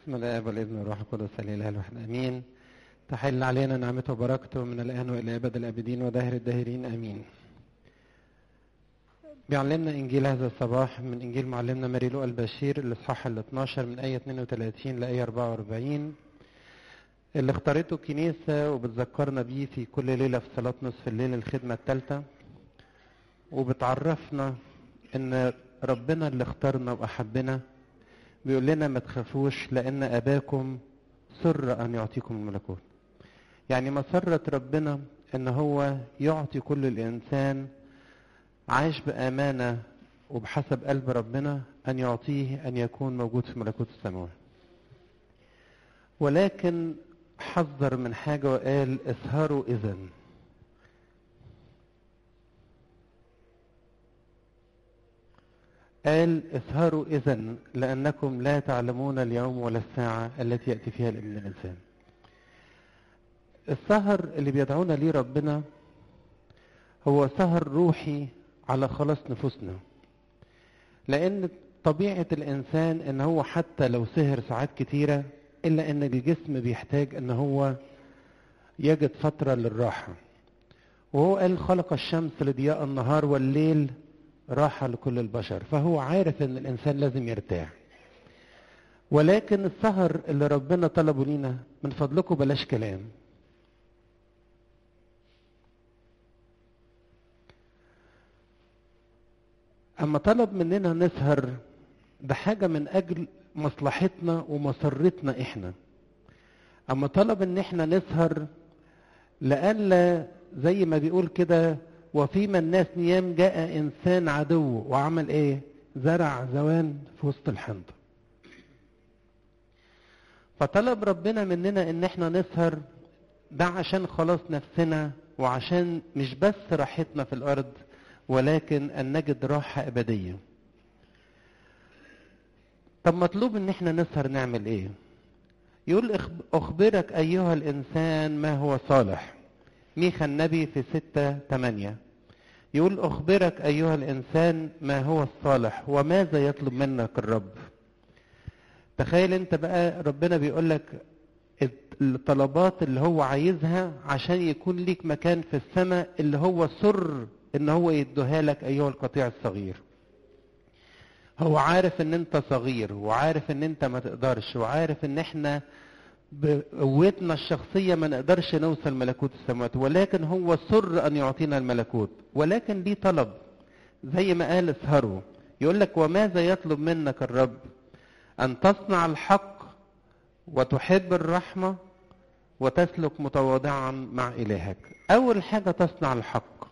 بسم الله والابن والروح القدس الاله الواحد امين تحل علينا نعمته وبركته من الان والى ابد الابدين ودهر الداهرين امين بيعلمنا انجيل هذا الصباح من انجيل معلمنا ماريلو البشير الاصحاح ال 12 من ايه 32 لايه 44 اللي اختارته الكنيسه وبتذكرنا بيه في كل ليله في صلاه نصف الليل الخدمه الثالثه وبتعرفنا ان ربنا اللي اختارنا واحبنا بيقول لنا ما تخافوش لان اباكم سر ان يعطيكم الملكوت يعني مسرة ربنا ان هو يعطي كل الانسان عايش بامانه وبحسب قلب ربنا ان يعطيه ان يكون موجود في ملكوت السماوات ولكن حذر من حاجه وقال اسهروا اذا قال اسهروا اذا لانكم لا تعلمون اليوم ولا الساعه التي ياتي فيها الابن الانسان السهر اللي بيدعونا ليه ربنا هو سهر روحي على خلاص نفوسنا لان طبيعه الانسان ان هو حتى لو سهر ساعات كتيره الا ان الجسم بيحتاج ان هو يجد فتره للراحه وهو قال خلق الشمس لضياء النهار والليل راحة لكل البشر فهو عارف ان الانسان لازم يرتاح ولكن السهر اللي ربنا طلبه لينا من فضلكم بلاش كلام اما طلب مننا نسهر ده حاجة من اجل مصلحتنا ومسرتنا احنا اما طلب ان احنا نسهر لألا زي ما بيقول كده وفيما الناس نيام جاء انسان عدو وعمل ايه زرع زوان في وسط الحنطة فطلب ربنا مننا ان احنا نسهر ده عشان خلاص نفسنا وعشان مش بس راحتنا في الارض ولكن ان نجد راحة ابدية طب مطلوب ان احنا نسهر نعمل ايه يقول اخبرك ايها الانسان ما هو صالح ميخا النبي في ستة تمانية يقول أخبرك أيها الإنسان ما هو الصالح وماذا يطلب منك الرب تخيل أنت بقى ربنا بيقول لك الطلبات اللي هو عايزها عشان يكون ليك مكان في السماء اللي هو سر ان هو يدوها لك ايها القطيع الصغير هو عارف ان انت صغير وعارف ان انت ما تقدرش وعارف ان احنا بقوتنا الشخصية ما نقدرش نوصل ملكوت السماوات ولكن هو سر أن يعطينا الملكوت ولكن ليه طلب زي ما قال اسهروا يقول لك وماذا يطلب منك الرب أن تصنع الحق وتحب الرحمة وتسلك متواضعا مع إلهك أول حاجة تصنع الحق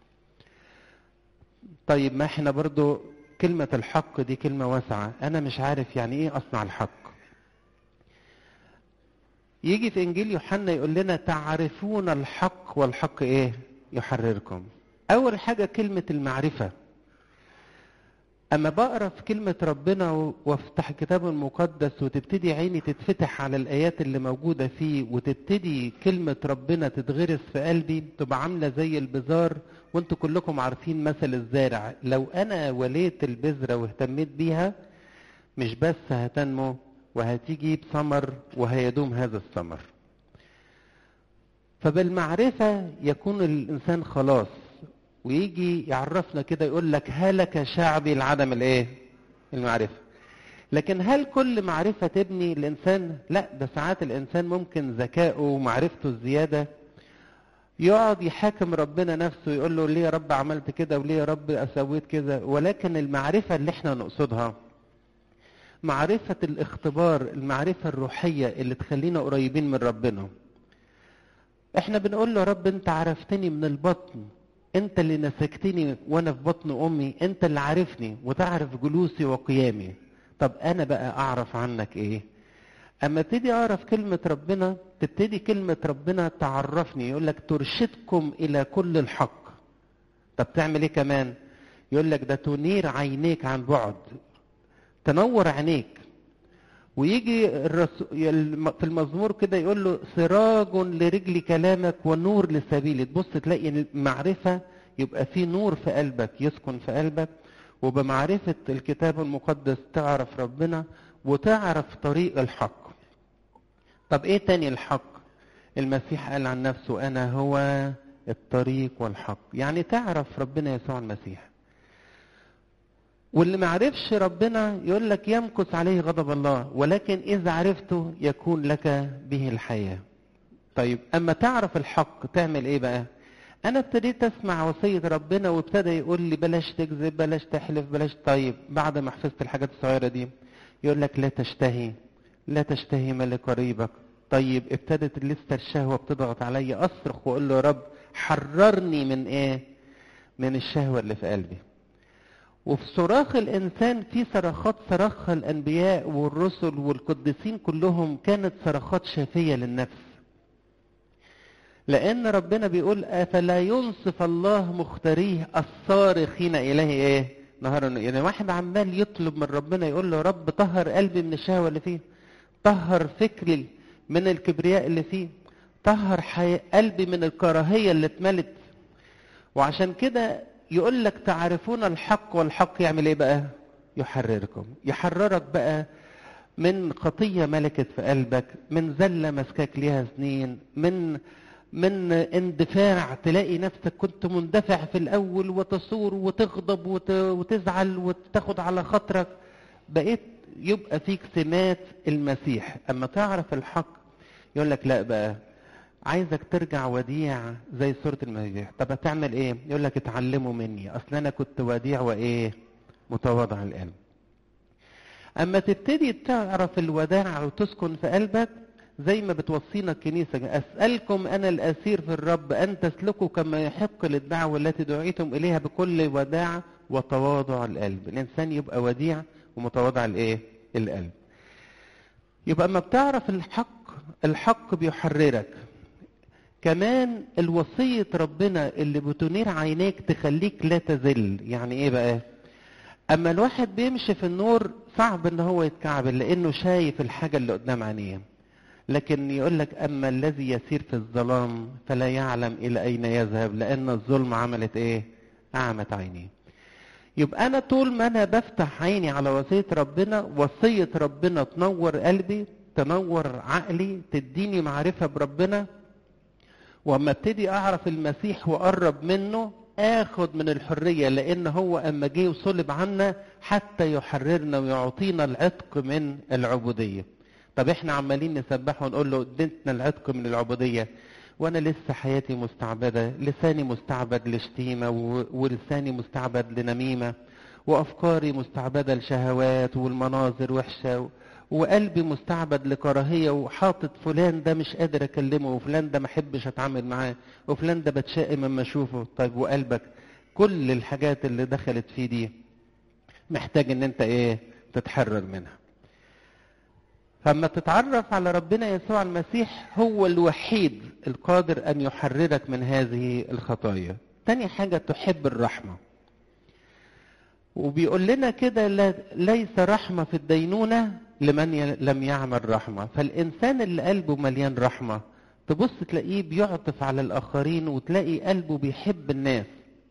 طيب ما احنا برضو كلمة الحق دي كلمة واسعة أنا مش عارف يعني إيه أصنع الحق يجي في انجيل يوحنا يقول لنا تعرفون الحق والحق ايه يحرركم اول حاجه كلمه المعرفه اما بقرا في كلمه ربنا وافتح الكتاب المقدس وتبتدي عيني تتفتح على الايات اللي موجوده فيه وتبتدي كلمه ربنا تتغرس في قلبي تبقى عامله زي البذار وانتوا كلكم عارفين مثل الزارع لو انا وليت البذره واهتميت بيها مش بس هتنمو وهتيجي بثمر وهيدوم هذا الثمر فبالمعرفة يكون الإنسان خلاص ويجي يعرفنا كده يقول لك هلك شعبي العدم الايه المعرفة لكن هل كل معرفة تبني الإنسان لا ده ساعات الإنسان ممكن ذكائه ومعرفته الزيادة يقعد يحاكم ربنا نفسه يقول له ليه يا رب عملت كده وليه يا رب أسويت كده ولكن المعرفة اللي احنا نقصدها معرفة الاختبار المعرفة الروحية اللي تخلينا قريبين من ربنا احنا بنقول له رب انت عرفتني من البطن انت اللي نسكتني وانا في بطن امي انت اللي عارفني وتعرف جلوسي وقيامي طب انا بقى اعرف عنك ايه اما ابتدي اعرف كلمة ربنا تبتدي كلمة ربنا تعرفني يقول لك ترشدكم الى كل الحق طب تعمل ايه كمان يقول لك ده تنير عينيك عن بعد تنور عينيك ويجي الرسول في المزمور كده يقول له سراج لرجل كلامك ونور لسبيلي تبص تلاقي المعرفة يبقى في نور في قلبك يسكن في قلبك وبمعرفة الكتاب المقدس تعرف ربنا وتعرف طريق الحق طب ايه تاني الحق المسيح قال عن نفسه انا هو الطريق والحق يعني تعرف ربنا يسوع المسيح واللي ما عرفش ربنا يقول لك يمكث عليه غضب الله ولكن اذا عرفته يكون لك به الحياه طيب اما تعرف الحق تعمل ايه بقى انا ابتديت اسمع وصيه ربنا وابتدى يقول لي بلاش تكذب بلاش تحلف بلاش طيب بعد ما حفظت الحاجات الصغيره دي يقول لك لا تشتهي لا تشتهي مال قريبك طيب ابتدت لسه الشهوه بتضغط عليا اصرخ واقول له يا رب حررني من ايه من الشهوه اللي في قلبي وفي صراخ الانسان في صرخات صرخها الانبياء والرسل والقديسين كلهم كانت صرخات شافيه للنفس لان ربنا بيقول افلا ينصف الله مختاريه الصارخين اليه ايه نهارا يعني واحد عمال يطلب من ربنا يقول له رب طهر قلبي من الشهوه اللي فيه طهر فكري من الكبرياء اللي فيه طهر حي... قلبي من الكراهيه اللي اتملت وعشان كده يقول لك تعرفون الحق والحق يعمل ايه بقى يحرركم يحررك بقى من خطيه ملكت في قلبك من زله مسكاك ليها سنين من من اندفاع تلاقي نفسك كنت مندفع في الاول وتصور وتغضب وت... وتزعل وتاخد على خاطرك بقيت يبقى فيك سمات المسيح اما تعرف الحق يقول لك لا بقى عايزك ترجع وديع زي سورة المسيح طب هتعمل ايه يقول لك اتعلموا مني اصل انا كنت وديع وايه متواضع القلب اما تبتدي تعرف الوداع وتسكن في قلبك زي ما بتوصينا الكنيسة أسألكم أنا الأسير في الرب أن تسلكوا كما يحق للدعوة التي دعيتم إليها بكل وداع وتواضع القلب الإنسان يبقى وديع ومتواضع الإيه؟ القلب يبقى أما بتعرف الحق الحق بيحررك كمان الوصية ربنا اللي بتنير عينيك تخليك لا تزل يعني ايه بقى اما الواحد بيمشي في النور صعب ان هو يتكعبل لانه شايف الحاجة اللي قدام عينيه لكن يقول لك اما الذي يسير في الظلام فلا يعلم الى اين يذهب لان الظلم عملت ايه اعمت عينيه يبقى انا طول ما انا بفتح عيني على وصية ربنا وصية ربنا تنور قلبي تنور عقلي تديني معرفة بربنا واما ابتدي اعرف المسيح واقرب منه اخد من الحرية لان هو اما جه وصلب عنا حتى يحررنا ويعطينا العتق من العبودية طب احنا عمالين نسبح ونقول له اديتنا العتق من العبودية وانا لسه حياتي مستعبدة لساني مستعبد لشتيمة ولساني مستعبد لنميمة وافكاري مستعبدة لشهوات والمناظر وحشة وقلبي مستعبد لكراهيه وحاطط فلان ده مش قادر اكلمه وفلان ده ما احبش اتعامل معاه وفلان ده بتشائم اما اشوفه طيب وقلبك كل الحاجات اللي دخلت فيه دي محتاج ان انت ايه تتحرر منها فلما تتعرف على ربنا يسوع المسيح هو الوحيد القادر ان يحررك من هذه الخطايا تاني حاجة تحب الرحمة وبيقول لنا كده ليس رحمة في الدينونة لمن لم يعمل رحمة فالإنسان اللي قلبه مليان رحمة تبص تلاقيه بيعطف على الآخرين وتلاقي قلبه بيحب الناس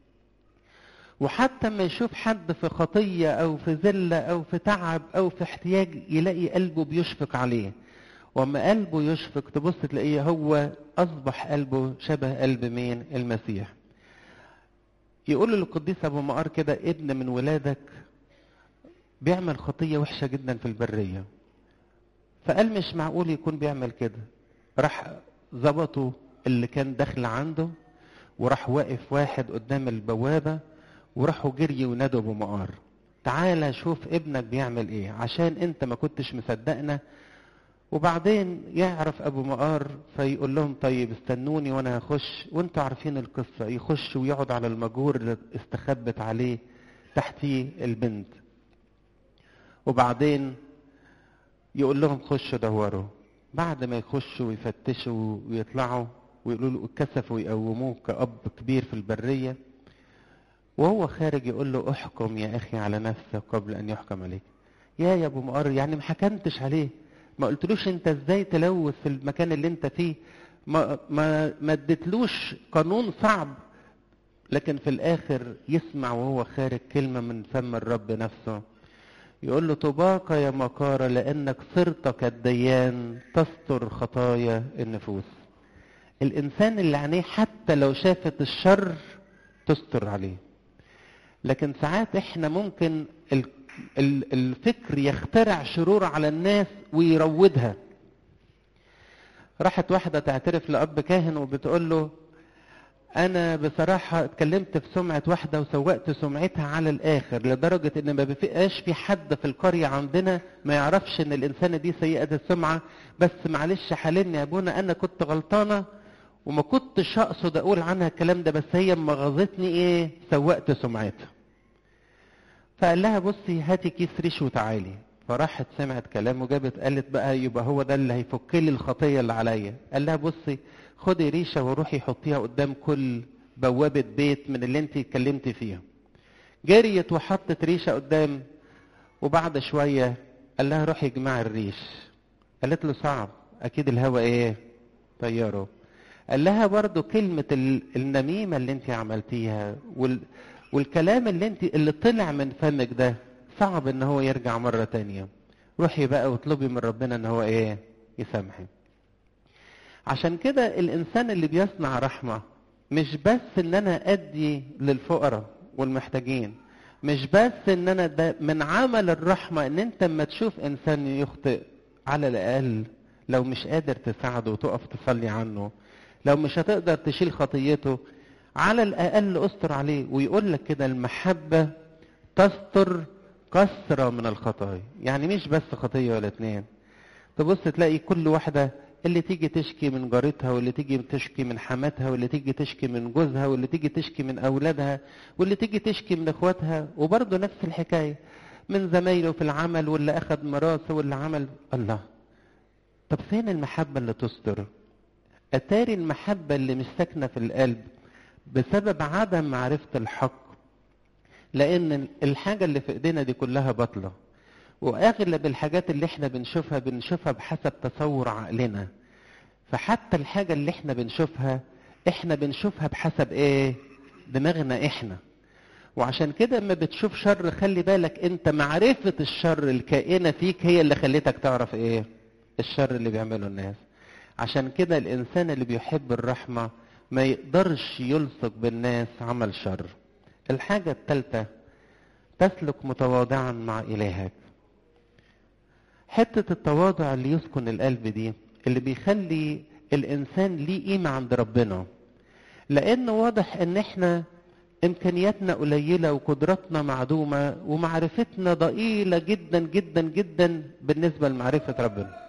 وحتى ما يشوف حد في خطية أو في ذلة أو في تعب أو في احتياج يلاقي قلبه بيشفق عليه وما قلبه يشفق تبص تلاقيه هو أصبح قلبه شبه قلب مين المسيح يقول للقديس أبو مقار كده ابن من ولادك بيعمل خطية وحشة جدا في البرية فقال مش معقول يكون بيعمل كده راح ظبطوا اللي كان داخل عنده وراح واقف واحد قدام البوابة وراحوا جري ونادوا ابو مقار تعالى شوف ابنك بيعمل ايه عشان انت ما كنتش مصدقنا وبعدين يعرف ابو مقار فيقول لهم طيب استنوني وانا هخش وانتوا عارفين القصة يخش ويقعد على المجور اللي استخبت عليه تحتيه البنت وبعدين يقول لهم خشوا دوروا بعد ما يخشوا ويفتشوا ويطلعوا ويقولوا له اتكسفوا ويقوموه كأب كبير في البرية وهو خارج يقول له احكم يا أخي على نفسك قبل أن يحكم عليك يا يا أبو مقر يعني ما حكمتش عليه ما قلتلوش انت ازاي تلوث في المكان اللي انت فيه ما ما ما اديتلوش قانون صعب لكن في الاخر يسمع وهو خارج كلمه من فم الرب نفسه يقول له طباك يا مكارة لأنك صرت كالديان تستر خطايا النفوس الإنسان اللي عينيه حتى لو شافت الشر تستر عليه لكن ساعات احنا ممكن الفكر يخترع شرور على الناس ويروضها راحت واحدة تعترف لأب كاهن وبتقول له أنا بصراحة اتكلمت في سمعة واحدة وسوقت سمعتها على الآخر لدرجة إن ما بقاش في حد في القرية عندنا ما يعرفش إن الإنسانة دي سيئة السمعة بس معلش حللني يا أبونا أنا كنت غلطانة وما كنتش أقصد أقول عنها الكلام ده بس هي اما غاظتني إيه سوقت سمعتها فقال لها بصي هاتي كيس ريش وتعالي فراحت سمعت كلام وجابت قالت بقى يبقى هو ده اللي هيفك لي الخطيه اللي عليا قال لها بصي خدي ريشه وروحي حطيها قدام كل بوابه بيت من اللي انت اتكلمتي فيها جريت وحطت ريشه قدام وبعد شويه قال لها روحي اجمعي الريش قالت له صعب اكيد الهوا ايه طيره قال لها برضو كلمة النميمة اللي انت عملتيها وال والكلام اللي انت اللي طلع من فمك ده صعب ان هو يرجع مرة تانية روحي بقى واطلبي من ربنا ان هو ايه يسامحك عشان كده الانسان اللي بيصنع رحمة مش بس ان انا ادي للفقراء والمحتاجين مش بس ان انا ده من عمل الرحمة ان انت اما تشوف انسان يخطئ على الاقل لو مش قادر تساعده وتقف تصلي عنه لو مش هتقدر تشيل خطيته على الاقل استر عليه ويقول لك كده المحبة تستر كثرة من الخطايا يعني مش بس خطية ولا اتنين تبص تلاقي كل واحدة اللي تيجي تشكي من جارتها واللي تيجي تشكي من حماتها واللي تيجي تشكي من جوزها واللي تيجي تشكي من أولادها واللي تيجي تشكي من إخواتها وبرضه نفس الحكاية من زمايله في العمل واللي أخد مراسه واللي عمل الله طب فين المحبة اللي تستر أتاري المحبة اللي مش ساكنة في القلب بسبب عدم معرفة الحق لأن الحاجة اللي في إيدينا دي كلها باطلة وأغلب الحاجات اللي احنا بنشوفها بنشوفها بحسب تصور عقلنا فحتى الحاجة اللي احنا بنشوفها احنا بنشوفها بحسب ايه دماغنا احنا وعشان كده اما بتشوف شر خلي بالك انت معرفة الشر الكائنة فيك هي اللي خليتك تعرف ايه الشر اللي بيعمله الناس عشان كده الانسان اللي بيحب الرحمة ما يقدرش يلصق بالناس عمل شر الحاجة الثالثة تسلك متواضعا مع إلهك حتة التواضع اللي يسكن القلب دي اللي بيخلي الإنسان ليه قيمة عند ربنا لأن واضح إن إحنا إمكانياتنا قليلة وقدراتنا معدومة ومعرفتنا ضئيلة جدا جدا جدا بالنسبة لمعرفة ربنا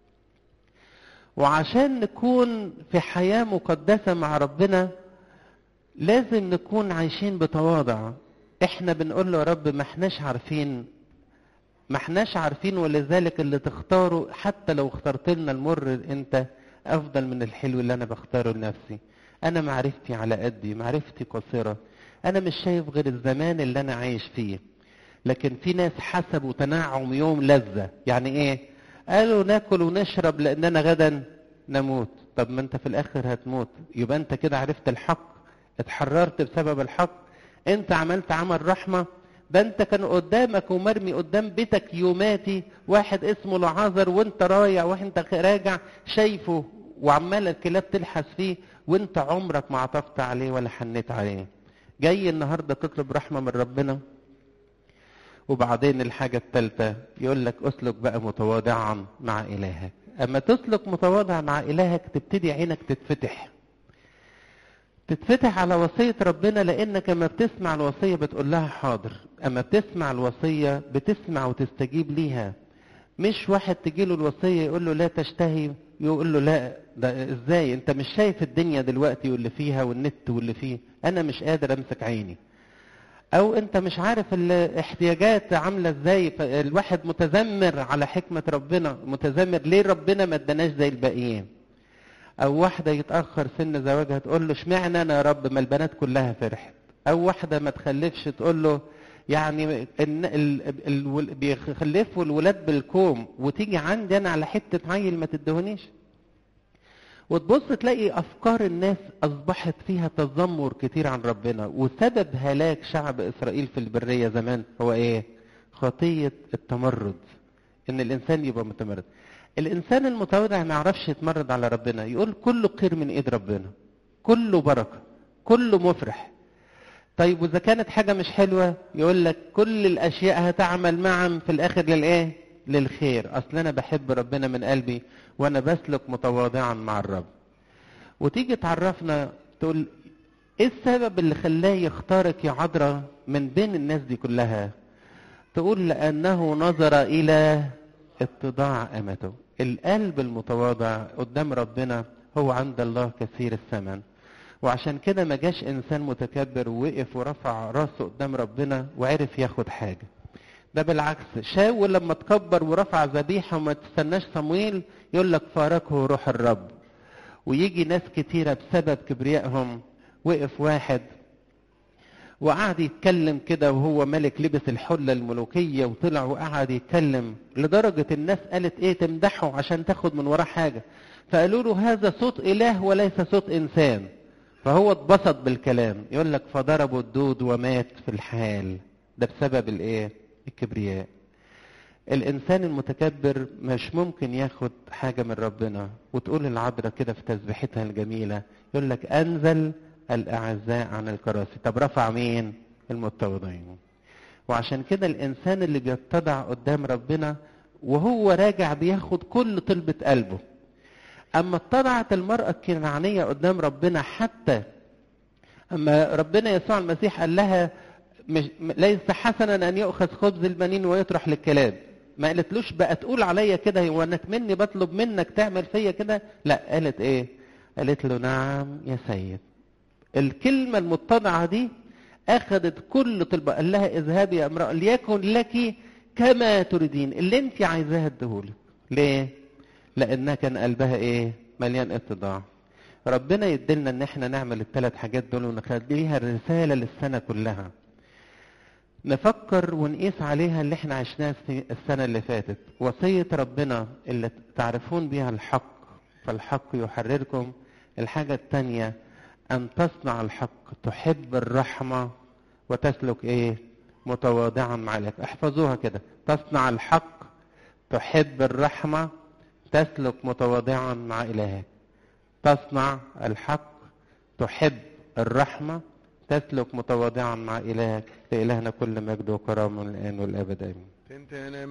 وعشان نكون في حياة مقدسة مع ربنا لازم نكون عايشين بتواضع احنا بنقول له يا رب ما احناش عارفين ما احناش عارفين ولذلك اللي تختاره حتى لو اخترت لنا المر انت افضل من الحلو اللي انا بختاره لنفسي انا معرفتي على قدي معرفتي قصيرة انا مش شايف غير الزمان اللي انا عايش فيه لكن في ناس حسبوا تنعم يوم لذة يعني ايه قالوا ناكل ونشرب لاننا غدا نموت طب ما انت في الاخر هتموت يبقى انت كده عرفت الحق اتحررت بسبب الحق انت عملت عمل رحمة ده انت كان قدامك ومرمي قدام بيتك يوماتي واحد اسمه لعازر وانت رايع وانت راجع شايفه وعمال الكلاب تلحس فيه وانت عمرك ما عطفت عليه ولا حنيت عليه جاي النهارده تطلب رحمة من ربنا وبعدين الحاجة الثالثة يقول لك اسلك بقى متواضعا مع إلهك أما تسلك متواضع مع إلهك تبتدي عينك تتفتح تتفتح على وصية ربنا لأنك لما بتسمع الوصية بتقول لها حاضر أما بتسمع الوصية بتسمع وتستجيب ليها مش واحد تجيله الوصية يقول له لا تشتهي يقول له لا ده ازاي انت مش شايف الدنيا دلوقتي واللي فيها والنت واللي فيه انا مش قادر امسك عيني او انت مش عارف الاحتياجات عامله ازاي فالواحد متذمر على حكمه ربنا متذمر ليه ربنا ما اداناش زي الباقيين او واحده يتاخر سن زواجها تقول له اشمعنى انا يا رب ما البنات كلها فرحت او واحده ما تخلفش تقول له يعني ان ال... ال... بيخلفوا الولاد بالكوم وتيجي عندي انا على حته عيل ما تدهونيش وتبص تلاقي افكار الناس اصبحت فيها تذمر كتير عن ربنا وسبب هلاك شعب اسرائيل في البريه زمان هو ايه خطية التمرد ان الانسان يبقى متمرد الانسان المتواضع ما يعرفش يتمرد على ربنا يقول كله خير من ايد ربنا كله بركة كله مفرح طيب واذا كانت حاجة مش حلوة يقول لك كل الاشياء هتعمل معا في الاخر للايه للخير اصل انا بحب ربنا من قلبي وانا بسلك متواضعا مع الرب وتيجي تعرفنا تقول ايه السبب اللي خلاه يختارك يا عذراء من بين الناس دي كلها تقول لانه نظر الى اتضاع امته القلب المتواضع قدام ربنا هو عند الله كثير الثمن وعشان كده ما جاش انسان متكبر ووقف ورفع راسه قدام ربنا وعرف ياخد حاجه ده بالعكس شاول لما تكبر ورفع ذبيحه وما تستناش صمويل يقول لك فارقه روح الرب ويجي ناس كتيره بسبب كبريائهم وقف واحد وقعد يتكلم كده وهو ملك لبس الحله الملوكيه وطلع وقعد يتكلم لدرجه الناس قالت ايه تمدحه عشان تاخد من وراه حاجه فقالوا له هذا صوت اله وليس صوت انسان فهو اتبسط بالكلام يقول لك فضربوا الدود ومات في الحال ده بسبب الايه الكبرياء الانسان المتكبر مش ممكن ياخد حاجه من ربنا وتقول العذراء كده في تسبيحتها الجميله يقول لك انزل الاعزاء عن الكراسي طب رفع مين المتواضعين وعشان كده الانسان اللي بيتضع قدام ربنا وهو راجع بياخد كل طلبة قلبه اما اتضعت المرأة الكنعانية قدام ربنا حتى اما ربنا يسوع المسيح قال لها مش ليس حسنا ان يؤخذ خبز البنين ويطرح للكلاب ما قالتلوش بقى تقول عليا كده هو انك مني بطلب منك تعمل فيا كده لا قالت ايه قالت له نعم يا سيد الكلمة المتضعة دي أخذت كل طلبة قال لها اذهبي يا امرأة ليكن لك كما تريدين اللي انت عايزاها اديهولك ليه؟ لأنها كان قلبها ايه؟ مليان اتضاع ربنا يدلنا ان احنا نعمل الثلاث حاجات دول ونخليها الرسالة للسنة كلها نفكر ونقيس عليها اللي احنا عشناه السنة اللي فاتت وصية ربنا اللي تعرفون بها الحق فالحق يحرركم الحاجة الثانية أن تصنع الحق تحب الرحمة وتسلك إيه متواضعا مع الأك احفظوها كده تصنع الحق تحب الرحمة تسلك متواضعا مع إلهك تصنع الحق تحب الرحمة تسلك متواضعا مع إلهك لإلهنا كل مجد وكرامة الآن والأبد آمين